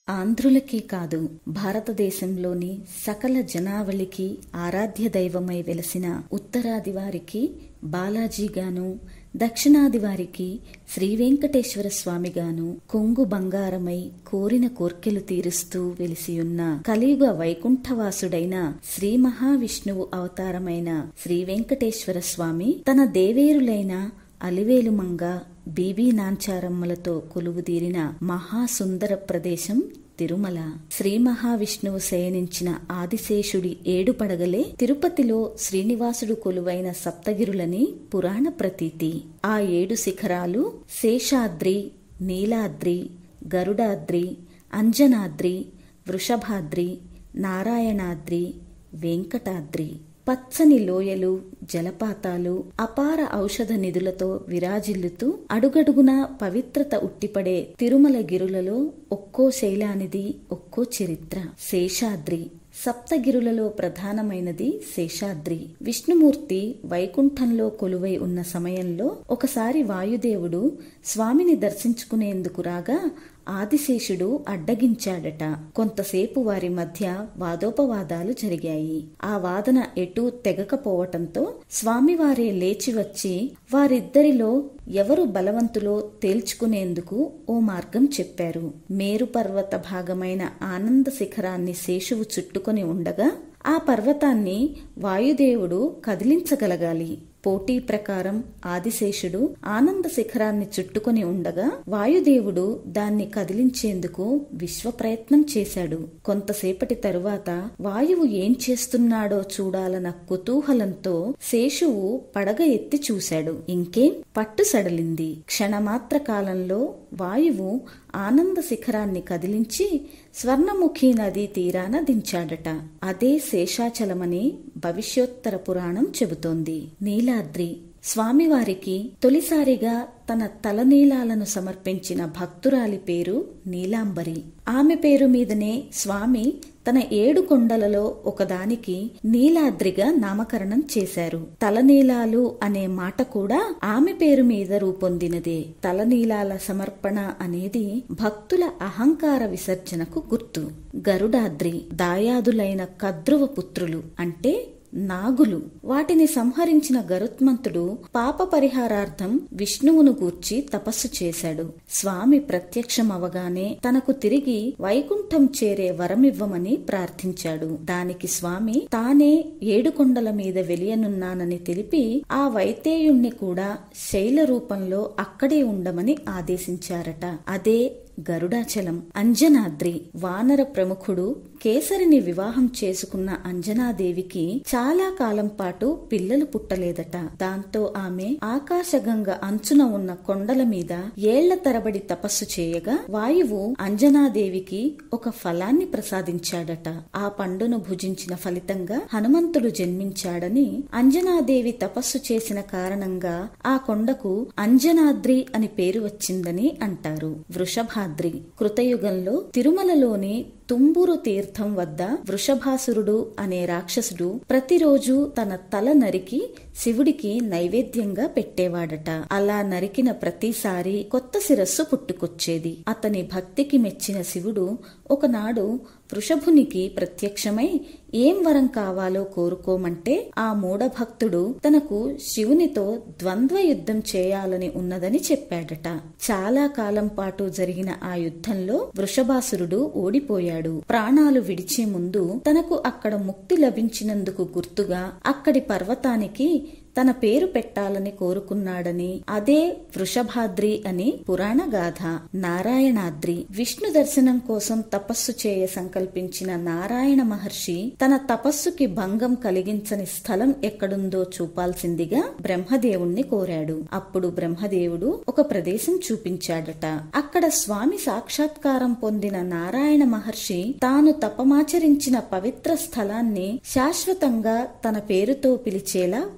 ఆంధ్రులకే కాదు భారతదేశంలోని సకల జనావళికి ఆరాధ్య దైవమై వెలసిన ఉత్తరాది వారికి బాలాజీగాను దక్షిణాది వారికి శ్రీ వెంకటేశ్వర స్వామిగాను కొంగు బంగారమై కోరిన కోర్కెలు తీరుస్తూ వెలిసియున్న కలియుగ వైకుంఠవాసుడైన శ్రీ మహావిష్ణువు అవతారమైన శ్రీ వెంకటేశ్వర స్వామి తన దేవేరులైన అలివేలుమంగ బీబీ నాంచారమ్మలతో కొలువుదీరిన మహాసుందర ప్రదేశం తిరుమల శ్రీ మహావిష్ణువు శయనించిన ఆదిశేషుడి ఏడు పడగలే తిరుపతిలో శ్రీనివాసుడు కొలువైన సప్తగిరులని పురాణ ప్రతీతి ఆ ఏడు శిఖరాలు శేషాద్రి నీలాద్రి గరుడాద్రి అంజనాద్రి వృషభాద్రి నారాయణాద్రి వెంకటాద్రి పచ్చని లోయలు జలపాతాలు అపార ఔషధ నిధులతో విరాజిల్లుతూ అడుగడుగున పవిత్రత ఉట్టిపడే తిరుమల గిరులలో ఒక్కో శైలానిది ఒక్కో చరిత్ర శేషాద్రి సప్తగిరులలో ప్రధానమైనది శేషాద్రి విష్ణుమూర్తి వైకుంఠంలో కొలువై ఉన్న సమయంలో ఒకసారి వాయుదేవుడు స్వామిని దర్శించుకునేందుకు రాగా ఆదిశేషుడు అడ్డగించాడట కొంతసేపు వారి మధ్య వాదోపవాదాలు జరిగాయి ఆ వాదన ఎటూ తెగకపోవటంతో స్వామివారే లేచి వచ్చి వారిద్దరిలో ఎవరు బలవంతులో తేల్చుకునేందుకు ఓ మార్గం చెప్పారు మేరు పర్వత భాగమైన ఆనంద శిఖరాన్ని శేషువు చుట్టుకొని ఉండగా ఆ పర్వతాన్ని వాయుదేవుడు కదిలించగలగాలి పోటీ ప్రకారం ఆదిశేషుడు ఆనంద శిఖరాన్ని చుట్టుకొని ఉండగా వాయుదేవుడు దాన్ని కదిలించేందుకు విశ్వ ప్రయత్నం చేశాడు కొంతసేపటి తరువాత వాయువు ఏం చేస్తున్నాడో చూడాలన్న కుతూహలంతో శేషువు పడగ ఎత్తి చూశాడు ఇంకేం పట్టు సడలింది క్షణమాత్ర కాలంలో వాయువు ఆనంద శిఖరాన్ని కదిలించి స్వర్ణముఖి నదీ తీరాన దించాడట అదే శేషాచలమని భవిష్యోత్తర పురాణం చెబుతోంది నీలాద్రి స్వామివారికి తొలిసారిగా తన తలనీలాలను సమర్పించిన భక్తురాలి పేరు నీలాంబరి ఆమె పేరు మీదనే స్వామి తన ఏడు కొండలలో ఒకదానికి నీలాద్రిగా నామకరణం చేశారు తలనీలాలు అనే మాట కూడా ఆమె పేరు మీద రూపొందినదే తలనీలాల సమర్పణ అనేది భక్తుల అహంకార విసర్జనకు గుర్తు గరుడాద్రి దాయాదులైన కద్రువ పుత్రులు అంటే నాగులు వాటిని సంహరించిన గరుత్మంతుడు పాప పరిహారార్థం విష్ణువును గూర్చి తపస్సు చేశాడు స్వామి ప్రత్యక్షమవగానే తనకు తిరిగి వైకుంఠం చేరే వరమివ్వమని ప్రార్థించాడు దానికి స్వామి తానే ఏడుకొండల మీద వెలియనున్నానని తెలిపి ఆ వైతేయుణ్ణి కూడా శైల రూపంలో అక్కడే ఉండమని ఆదేశించారట అదే గరుడాచలం అంజనాద్రి వానర ప్రముఖుడు కేసరిని వివాహం చేసుకున్న అంజనాదేవికి చాలా కాలం పాటు పిల్లలు పుట్టలేదట దాంతో ఆమె ఆకాశగంగ అంచున ఉన్న కొండల మీద ఏళ్ల తరబడి తపస్సు చేయగా వాయువు అంజనాదేవికి ఒక ఫలాన్ని ప్రసాదించాడట ఆ పండును భుజించిన ఫలితంగా హనుమంతుడు జన్మించాడని అంజనాదేవి తపస్సు చేసిన కారణంగా ఆ కొండకు అంజనాద్రి అని పేరు వచ్చిందని అంటారు వృషభ వృషభాద్రి కృతయుగంలో తిరుమలలోని తుంబురు తీర్థం వద్ద వృషభాసురుడు అనే రాక్షసుడు ప్రతిరోజు తన తల నరికి శివుడికి నైవేద్యంగా పెట్టేవాడట అలా నరికిన ప్రతిసారి కొత్త శిరస్సు పుట్టుకొచ్చేది అతని భక్తికి మెచ్చిన శివుడు ఒకనాడు వృషభునికి ప్రత్యక్షమై ఏం వరం కావాలో కోరుకోమంటే ఆ మూఢభక్తుడు తనకు శివునితో ద్వంద్వ యుద్ధం చేయాలని ఉన్నదని చెప్పాడట చాలా కాలం పాటు జరిగిన ఆ యుద్ధంలో వృషభాసురుడు ఓడిపోయాడు ప్రాణాలు విడిచే ముందు తనకు అక్కడ ముక్తి లభించినందుకు గుర్తుగా అక్కడి పర్వతానికి తన పేరు పెట్టాలని కోరుకున్నాడని అదే వృషభాద్రి అని పురాణ గాథ నారాయణాద్రి విష్ణు దర్శనం కోసం తపస్సు చేయ సంకల్పించిన నారాయణ మహర్షి తన తపస్సుకి భంగం కలిగించని స్థలం ఎక్కడుందో చూపాల్సిందిగా బ్రహ్మదేవుణ్ణి కోరాడు అప్పుడు బ్రహ్మదేవుడు ఒక ప్రదేశం చూపించాడట అక్కడ స్వామి సాక్షాత్కారం పొందిన నారాయణ మహర్షి తాను తపమాచరించిన పవిత్ర స్థలాన్ని శాశ్వతంగా తన పేరుతో పిలిచేలా వరం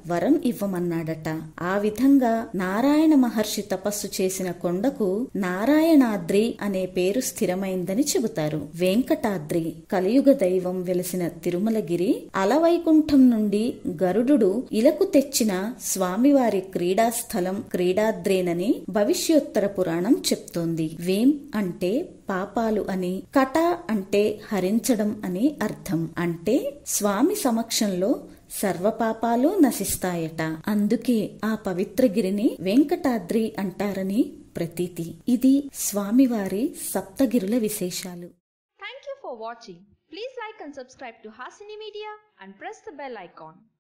ఇవ్వమన్నాడట ఆ విధంగా నారాయణ మహర్షి తపస్సు చేసిన కొండకు నారాయణాద్రి అనే పేరు స్థిరమైందని చెబుతారు వెంకటాద్రి కలియుగ దైవం వెలసిన తిరుమలగిరి అలవైకుంఠం నుండి గరుడు ఇలకు తెచ్చిన స్వామివారి క్రీడాస్థలం క్రీడాద్రేనని భవిష్యోత్తర పురాణం చెప్తోంది వేం అంటే పాపాలు అని కట అంటే హరించడం అని అర్థం అంటే స్వామి సమక్షంలో సర్వపాపాలు నశిస్తాయట అందుకే ఆ పవిత్ర గిరిని వెంకటాద్రి అంటారని ప్రతీతి ఇది స్వామివారి సప్తగిరుల విశేషాలు Thank you for watching. Please like and subscribe to Hasini Media and press the bell icon.